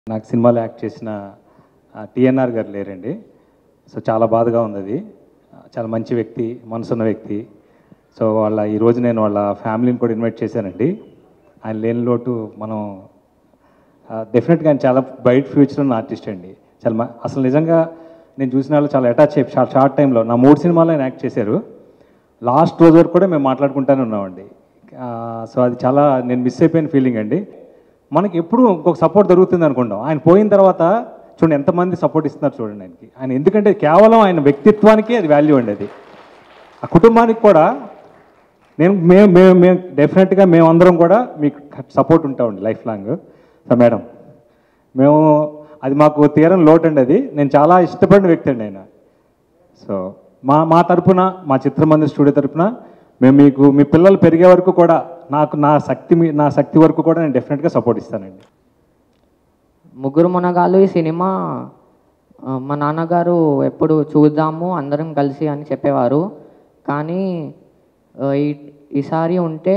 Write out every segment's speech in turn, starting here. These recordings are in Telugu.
నాకు సినిమాలో యాక్ట్ చేసిన టిఎన్ఆర్ గారు లేరండి సో చాలా బాధగా ఉంది అది చాలా మంచి వ్యక్తి మనసున్న వ్యక్తి సో వాళ్ళ ఈరోజు నేను వాళ్ళ ఫ్యామిలీని కూడా ఇన్వైట్ చేశానండి ఆయన లేని లోటు మనం డెఫినెట్గా ఆయన చాలా బయట ఫ్యూచర్ ఉన్న ఆర్టిస్ట్ అండి చాలా మ- అసలు నిజంగా నేను చూసిన వాళ్ళు చాలా అటాచ్ అయ్యి షార్ట్ షార్ట్ టైంలో నా మూడు సినిమాలు ఆయన యాక్ట్ చేశారు లాస్ట్ రోజు వరకు కూడా మేము మాట్లాడుకుంటానే ఉన్నామండి ఆ, సో అది చాలా నేను మిస్ అయిపోయిన ఫీలింగ్ అండి మనకి ఎప్పుడు ఇంకొక సపోర్ట్ దొరుకుతుంది అనుకుంటాం ఆయన పోయిన తర్వాత చూడండి ఎంతమంది సపోర్ట్ ఇస్తున్నారు చూడండి ఆయనకి ఆయన ఎందుకంటే కేవలం ఆయన వ్యక్తిత్వానికి అది వాల్యూ అండి అది ఆ కుటుంబానికి కూడా నేను మేము మేము మేము డెఫినెట్గా మేమందరం కూడా మీకు సపోర్ట్ ఉంటామండి లైఫ్ లాంగ్ సో మేడం మేము అది మాకు తీరం లోటు అండి అది నేను చాలా ఇష్టపడిన వ్యక్తి అండి ఆయన సో మా మా తరపున మా చిత్రమందిర్ స్టూడియో తరపున మేము మీకు మీ పిల్లలు పెరిగే వరకు కూడా నాకు నా శక్తి మీ- నా శక్తి వరకు కూడా నేను డెఫినెట్గా సపోర్ట్ ఇస్తానండి ముగ్గురు మునగాలు ఈ సినిమా ఆ, మా నాన్నగారు ఎప్పుడు చూద్దాము అందరం కలిసి అని చెప్పేవారు కానీ ఆ, ఈ ఈసారి ఉంటే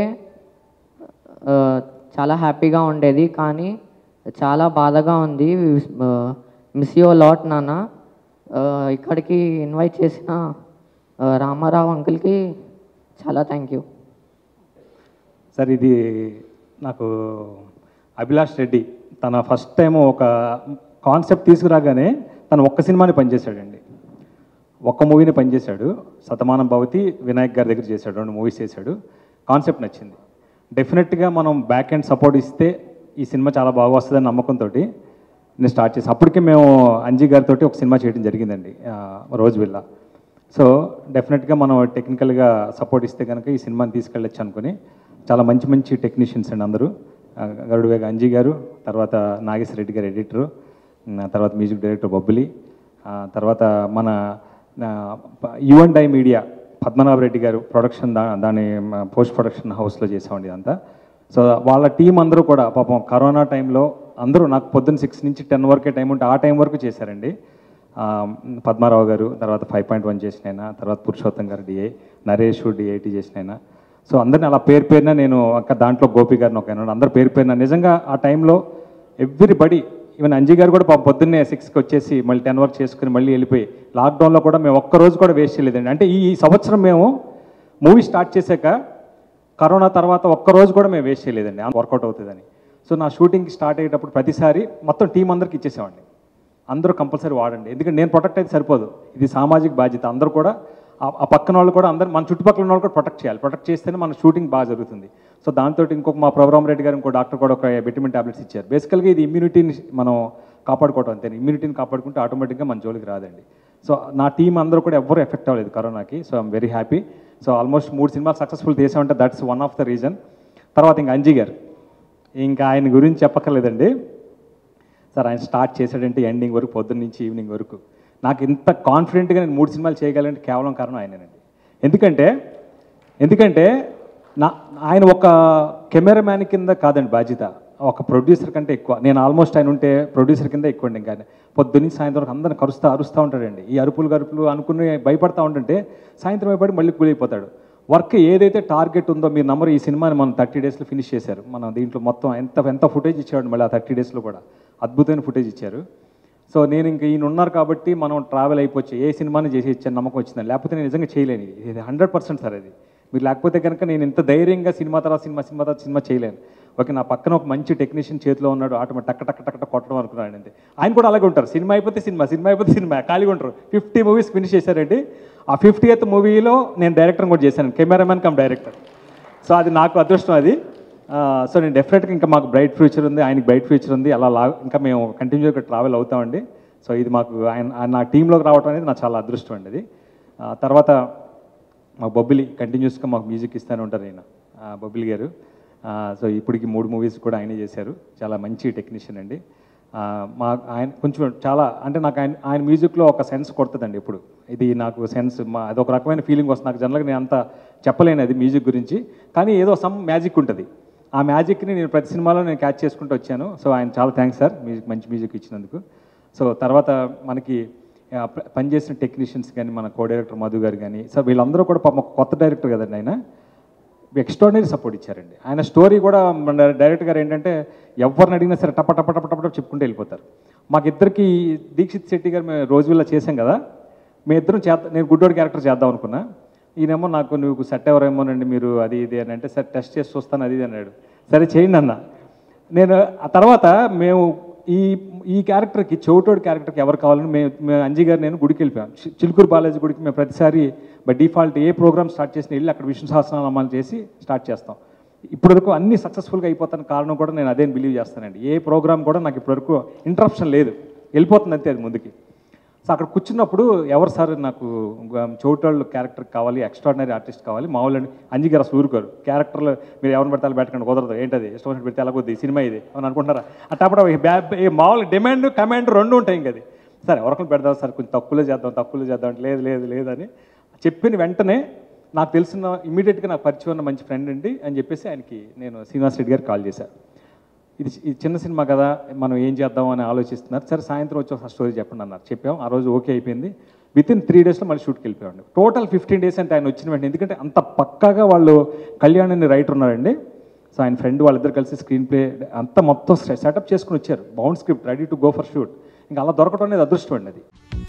ఆ, చాలా హ్యాపీగా ఉండేది కానీ చాలా బాధగా ఉంది మిస్ యూ లాట్ నాన్న ఆ, ఇక్కడికి ఇన్వైట్ చేసిన ఆ, రామారావు అంకుల్కి చాలా థ్యాంక్ యూ సార్ ఇది నాకు అభిలాష్ రెడ్డి తన ఫస్ట్ టైం ఒక కాన్సెప్ట్ తీసుకురాగానే తను ఒక్క సినిమాని పనిచేశాడండి ఒక్క మూవీని పనిచేశాడు శతమానం భవతి వినాయక్ గారి దగ్గర చేశాడు రెండు మూవీస్ చేశాడు కాన్సెప్ట్ నచ్చింది డెఫినెట్గా మనం బ్యాక్ అండ్ సపోర్ట్ ఇస్తే ఈ సినిమా చాలా బాగా వస్తుందని నమ్మకంతో నేను స్టార్ట్ చేసి అప్పటికే మేము అంజీ గారితో ఒక సినిమా చేయడం జరిగిందండి ఆ, రోజు విల్లా సో డెఫినెట్గా మనం టెక్నికల్గా సపోర్ట్ ఇస్తే కనుక ఈ సినిమాని తీసుకెళ్ళొచ్చు అనుకుని చాలా మంచి మంచి టెక్నీషియన్స్ అండి అందరూ ఆ, గరుడువేగ అంజీ గారు తర్వాత నాగేశ్వర రెడ్డి గారు ఎడిటరు తర్వాత మ్యూజిక్ డైరెక్టర్ బొబ్బిలి ఆ, తర్వాత మన యువన్ డై మీడియా పద్మనాభ రెడ్డి గారు ప్రొడక్షన్ దా దాని పోస్ట్ ప్రొడక్షన్ హౌస్లో చేసామండి ఇదంతా సో వాళ్ళ టీం అందరూ కూడా పాపం కరోనా టైంలో అందరూ నాకు పొద్దున్న సిక్స్ నుంచి టెన్ వరకే టైం ఉంటే ఆ టైం వరకు చేశారండి ఆ, పద్మారావు గారు తర్వాత ఫైవ్ పాయింట్ వన్ చేసిన ఆయన తర్వాత పురుషోత్తం గారు డిఏ నరేష్ డిఐటి చేసిన ఆయన సో అందరిని అలా పేరు పేరున నేను అక్క దాంట్లో గోపి గారిని ఒక ఆయన అందరు పేరు పేరున నిజంగా ఆ టైంలో ఎవ్రీబడి ఈవెన్ అంజీ గారు కూడా పాపం పొద్దున్నే సిక్స్కి వచ్చేసి మళ్ళీ టెన్ వరకు చేసుకుని మళ్ళీ వెళ్ళిపోయి లాక్డౌన్లో కూడా మేము ఒక్క రోజు కూడా వేస్ట్ చేయలేదండి అంటే ఈ ఈ సంవత్సరం మేము మూవీ స్టార్ట్ చేశాక కరోనా తర్వాత ఒక్క రోజు కూడా మేము వేస్ట్ చేయలేదండి వర్కౌట్ అవుతుందని సో నా షూటింగ్ స్టార్ట్ అయ్యేటప్పుడు ప్రతిసారి మొత్తం టీం అందరికి ఇచ్చేసామండి అందరూ కంపల్సరీ వాడండి ఎందుకంటే నేను ప్రొటెక్ట్ అయితే సరిపోదు ఇది సామాజిక బాధ్యత అందరూ కూడా ఆ- ఆ పక్కన వాళ్ళు కూడా అందరు మన చుట్టుపక్కల ఉన్న వాళ్ళు కూడా ప్రొటెక్ట్ చేయాలి ప్రొటెక్ట్ చేస్తేనే మన షూటింగ్ బాగా జరుగుతుంది సో దాంతో ఇంకొక మా ప్రోగ్రామ్ రెడ్డి గారు ఇంకో డాక్టర్ కూడా ఒక విటమిన్ టాబ్లెట్స్ ఇచ్చారు బేసికల్గా ఇది ఇమ్యూనిటీని మనం కాపాడుకోవడం అంతే ఇమ్యూనిటీని కాపాడుకుంటే ఆటోమేటిక్గా మన జోలికి రాదండి సో నా టీం అందరూ కూడా ఎవ్వరూ ఎఫెక్ట్ అవ్వలేదు కరోనాకి so I'm very happy so almost మూడు సినిమాలు సక్సెస్ఫుల్ చేసామంటే that's one of the reason తర్వాత ఇంకా అంజీ గారు ఇంకా ఆయన గురించి చెప్పక్కర్లేదండి సార్ ఆయన స్టార్ట్ చేశాడంటే ఎండింగ్ వరకు పొద్దున్న నుంచి ఈవినింగ్ వరకు నాకు ఇంత కాన్ఫిడెంట్గా నేను మూడు సినిమాలు చేయగలంటే కేవలం కారణం ఆయనేనండి ఎందుకంటే ఎందుకంటే నా ఆయన ఒక కెమెరామ్యాన్ కింద కాదండి బాధ్యత ఒక ప్రొడ్యూసర్ కంటే ఎక్కువ నేను ఆల్మోస్ట్ ఆయన ఉంటే ప్రొడ్యూసర్ కింద ఎక్కువ అండి ఇంకా పొద్దున్న సాయంత్రం వరకు అందరిని కరుస్తూ అరుస్తూ ఉంటాడండి ఈ అరుపులు గరుపులు అనుకుని భయపడతా ఉంటుంటే సాయంత్రం భయపడి మళ్ళీ కూలిపోతాడు వర్క్ ఏదైతే టార్గెట్ ఉందో మీరు నమ్మరు ఈ సినిమాని మనం థర్టీ డేస్లో ఫినిష్ చేశారు మనం దీంట్లో మొత్తం ఎంత ఎంత ఫుటేజ్ ఇచ్చాడు మళ్ళీ ఆ థర్టీ డేస్లో కూడా అద్భుతమైన ఫుటేజ్ ఇచ్చారు సో నేను ఇంకా ఈయన ఉన్నారు కాబట్టి మనం ట్రావెల్ అయిపోవచ్చు ఏ సినిమాని చేసి ఇచ్చాను నమ్మకం వచ్చింది లేకపోతే నేను నిజంగా చేయలేను ఇది. ఇది హండ్రెడ్ పర్సెంట్ సార్ అది మీరు లేకపోతే కనుక నేను ఇంత ధైర్యంగా సినిమా తర్వాత సినిమా సినిమా తర్వాత సినిమా చేయలేను ఓకే నా పక్కన ఒక మంచి టెక్నీషియన్ చేతిలో ఉన్నాడు ఆటోమేటిక్ టక్ టక్ టక్ టక్ కొట్టడం అనుకున్నాను అంతే ఆయన కూడా అలాగే ఉంటారు సినిమా అయిపోతే సినిమా సినిమా అయిపోతే సినిమా ఖాళీగా ఉంటారు ఫిఫ్టీ మూవీస్ ఫినిష్ చేశారండి ఆ ఫిఫ్టీ ఎయిత్ మూవీలో నేను డైరెక్టర్ కూడా చేశాను కెమెరామెన్ కమ్ డైరెక్టర్ సో అది నాకు అదృష్టం అది ఆ, సో నేను డెఫినెట్గా ఇంకా మాకు బ్రైట్ ఫ్యూచర్ ఉంది ఆయనకి బ్రైట్ ఫ్యూచర్ ఉంది అలా లా ఇంకా మేము కంటిన్యూగా ట్రావెల్ అవుతామండి సో ఇది మాకు ఆయన ఆయన నా టీంలోకి రావడం అనేది నాకు చాలా అదృష్టం అండి అది ఆ, తర్వాత మా బొబ్బిలి కంటిన్యూస్గా మాకు మ్యూజిక్ ఇస్తూనే ఉంటారు ఆయన ఆ, బొబ్బిలి గారు ఆ, సో ఇప్పటికి మూడు మూవీస్ కూడా ఆయనే చేశారు చాలా మంచి టెక్నీషియన్ అండి ఆ, మా ఆయన కొంచెం చాలా అంటే నాకు ఆయన ఆయన మ్యూజిక్లో ఒక సెన్స్ కొడుతుందండి ఎప్పుడు ఇది నాకు సెన్స్ మా అదొక రకమైన ఫీలింగ్ వస్తుంది నాకు జనరల్గా నేను అంత చెప్పలేను అది మ్యూజిక్ గురించి కానీ ఏదో సమ్ మ్యాజిక్ ఉంటుంది ఆ మ్యాజిక్ని నేను ప్రతి సినిమాలో నేను క్యాచ్ చేసుకుంటూ వచ్చాను సో ఆయన చాలా థ్యాంక్స్ సార్ మ్యూజిక్ మంచి మ్యూజిక్ ఇచ్చినందుకు సో తర్వాత మనకి ఆ, ప- పనిచేసిన టెక్నీషియన్స్ కానీ మన కో డైరెక్టర్ మధు గారు కానీ సో వీళ్ళందరూ కూడా పాపం ఒక కొత్త డైరెక్టర్ కదండి ఆయన ఎక్స్ట్రాడినరీ సపోర్ట్ ఇచ్చారండి ఆయన స్టోరీ కూడా మన డైరెక్టర్ గారు ఏంటంటే ఎవరిని అడిగినా సరే టప టప టప టప టప చెప్పుకుంటూ వెళ్ళిపోతారు మాకిద్దరికి దీక్షిత్ శెట్టి గారు మేము రోజుల్లో చేసాం కదా మీ ఇద్దరం చేద్దాం నేను గుడ్డోడి క్యారెక్టర్ చేద్దాం అనుకున్నా ఈయనేమో నాకు నువ్వు సెట్ ఎవరేమోనండి మీరు అది ఇది అని అంటే సరే టెస్ట్ చేసి చూస్తాను అది ఇది అన్నాడు సరే చేయండి అన్న నేను ఆ తర్వాత మేము ఈ ఈ క్యారెక్టర్కి చౌటోడి క్యారెక్టర్కి ఎవరు కావాలని మేము మేము అంజీ గారు నేను గుడికి వెళ్ళిపోయాం చి- చిలుకూరు బాలాజీ గుడికి మేము ప్రతిసారి బై డిఫాల్ట్ ఏ ప్రోగ్రామ్ స్టార్ట్ చేసిన వెళ్ళి అక్కడ విష్ణు సహస్రనామాలు చేసి స్టార్ట్ చేస్తాం ఇప్పటివరకు అన్ని సక్సెస్ఫుల్గా అయిపోతాను కారణం కూడా నేను అదే బిలీవ్ చేస్తానండి ఏ ప్రోగ్రామ్ కూడా నాకు ఇప్పటివరకు ఇంటరప్షన్ లేదు వెళ్ళిపోతుంది అంతే అది ముందుకి సో అక్కడ కూర్చున్నప్పుడు ఎవరు సార్ నాకు చోటోళ్ళు క్యారెక్టర్ కావాలి ఎక్స్ట్రాడినరీ ఆర్టిస్ట్ కావాలి మామూలు అంజీ గారు అసలు ఊరుకోరు క్యారెక్టర్లు మీరు ఎవరిని పెడితే అలా పెట్టకండి కుదరదు ఏంటది ఇష్టం వచ్చినట్టు పెడితే ఎలా కొద్ది సినిమా ఇది అని అనుకుంటారా అట్టప్పుడు ఈ బ్యా ఈ మామూలు డిమాండ్ కమాండ్ రెండు ఉంటాయి ఇంక అది సరే ఎవరికైనా పెడదాం సార్ కొంచెం తక్కువలో చేద్దాం తక్కువలో చేద్దాం అంటే లేదు లేదు లేదని చెప్పిన వెంటనే నాకు తెలిసిన ఇమీడియట్గా నాకు పరిచయం ఉన్న మంచి ఫ్రెండ్ అండి అని చెప్పేసి ఆయనకి నేను శ్రీనివాస్ రెడ్డి గారికి కాల్ చేశాను ఇది ఇది చిన్న సినిమా కదా మనం ఏం చేద్దాం అని ఆలోచిస్తున్నారు సరే సాయంత్రం వచ్చి ఒక స్టోరీ చెప్పండి అన్నారు చెప్పాం ఆ రోజు ఓకే అయిపోయింది విత్ ఇన్ త్రీ డేస్లో మళ్ళీ షూట్కి వెళ్ళిపోయాడు టోటల్ ఫిఫ్టీన్ డేస్ అంటే ఆయన వచ్చిన వెంటనే ఎందుకంటే అంత పక్కాగా వాళ్ళు కళ్యాణ్ అని రైటర్ ఉన్నారండి సో ఆయన ఫ్రెండ్ వాళ్ళిద్దరు కలిసి స్క్రీన్ ప్లే అంతా మొత్తం సెటప్ చేసుకుని వచ్చారు bound script ready to go for shoot ఇంకా అలా దొరకడం అనేది అదృష్టం అండి అది